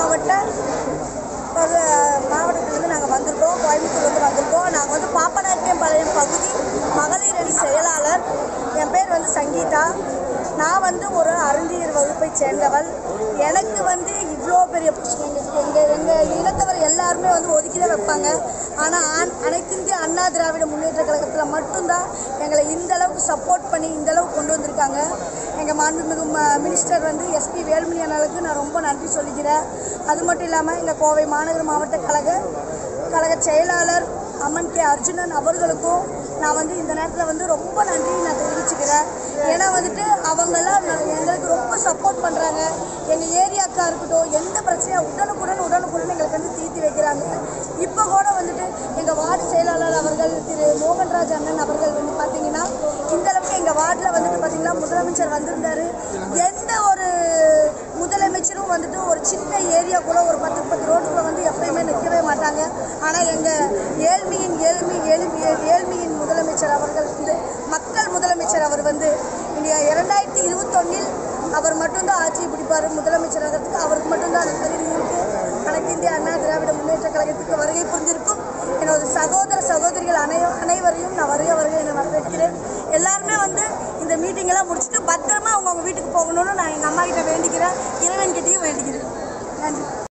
மாவட்ட பகு- மாவட்டத்திலேருந்து நாங்கள் வந்திருக்கோம் கோயம்புத்தூர்லேருந்து வந்திருக்கோம் நாங்கள் வந்து பாப்பநாயக்கம்பாளையம் பகுதி மகளிர் அணி செயலாளர் என் பேர் வந்து சங்கீதா நான் வந்து ஒரு அருந்தியர் வகுப்பை சேர்ந்தவள் எனக்கு வந்து இவ்வளோ பெரிய எங்கள் எங்கள் எங்கள் இனத்தவர் எல்லாருமே வந்து ஒதுக்கி தான் வைப்பாங்க ஆனால் ஆண் அனைத்து இந்திய அண்ணா திராவிட முன்னேற்ற கழகத்தில் மட்டும்தான் எங்களை இந்த அளவுக்கு சப்போர்ட் பண்ணி இந்த அளவுக்கு கொண்டு வந்திருக்காங்க எங்கள் மாண்புமிகு ம- மினிஸ்டர் வந்து எஸ்பி வேலுமணி அண்ணாவுக்கு நான் ரொம்ப நன்றி சொல்லிக்கிறேன் அது மட்டும் இல்லாமல் எங்கள் கோவை மாநகர மாவட்ட கழக கழக செயலாளர் அம்மன் கே அர்ஜுனன் அவர்களுக்கும் நான் வந்து இந்த நேரத்தில் வந்து ரொம்ப நன்றி நான் தெரிவிச்சுக்கிறேன் ஏன்னா வந்துட்டு அவங்கெல்லாம் ந- எங்களுக்கு ரொம்ப சப்போர்ட் பண்ணுறாங்க எங்கள் ஏரியாக்கா இருக்கட்டும் எந்த பிரச்சனையும் உடனுக்குடன் உடனுக்குடன் எங்களுக்கு வந்து தீர்த்து வைக்கிறாங்க இப்போ கூட வந்துட்டு எங்கள் வார்டு செயலாளர் அவர்கள் திரு மோகன்ராஜ் அண்ணன் அவர்கள் வந்து பார்த்தீங்கன்னா இந்த அளவுக்கு எங்கள் வார்டில் வந்துட்டு பார்த்தீங்கன்னா முதலமைச்சர் வந்திருந்தாரு எந்த ஒரு முதலமைச்சரும் வந்துட்டு ஒரு சின்ன ஏரியாக்குள்ள ஒரு பத்து பத்து ரோட்டுக்குள்ள வந்து எப்பயுமே நிற்கவே மாட்டாங்க ஆனால் எங்கள் ஏழ்மையின் ஏழ்மை ஏழ்மை ஏழ்மையின் முதலமைச்சர் அவர்கள் வந்து மக்கள் முதலமைச்சர் அவர் வந்து இந்தியா இரண்டாயிரத்தி இருபத்தொன்னில் அவர் மட்டும்தான் ஆட்சியை பிடிப்பார் முதலமைச்சர் ஆகிறதுக்கு அவருக்கு மட்டும்தான் அந்த தகுதி இருக்கு அனைத்து இந்திய அண்ணா திராவிட முன்னேற்ற கழகத்துக்கு வருகை புரிந்திருக்கும் எனது சகோதர சகோதரிகள் அனை அனைவரையும் நான் வருக வருக என வரவேற்கிறேன் எல்லாருமே வந்து இந்த மீட்டிங் எல்லாம் முடிச்சுட்டு பத்திரமா அவங்கவுங்க வீட்டுக்கு போகணும்னு நான் எங்கள் அம்மா கிட்ட வேண்டிக்கிறேன் இறைவன்கிட்டயும் வேண்டிக்கிறேன் நன்றி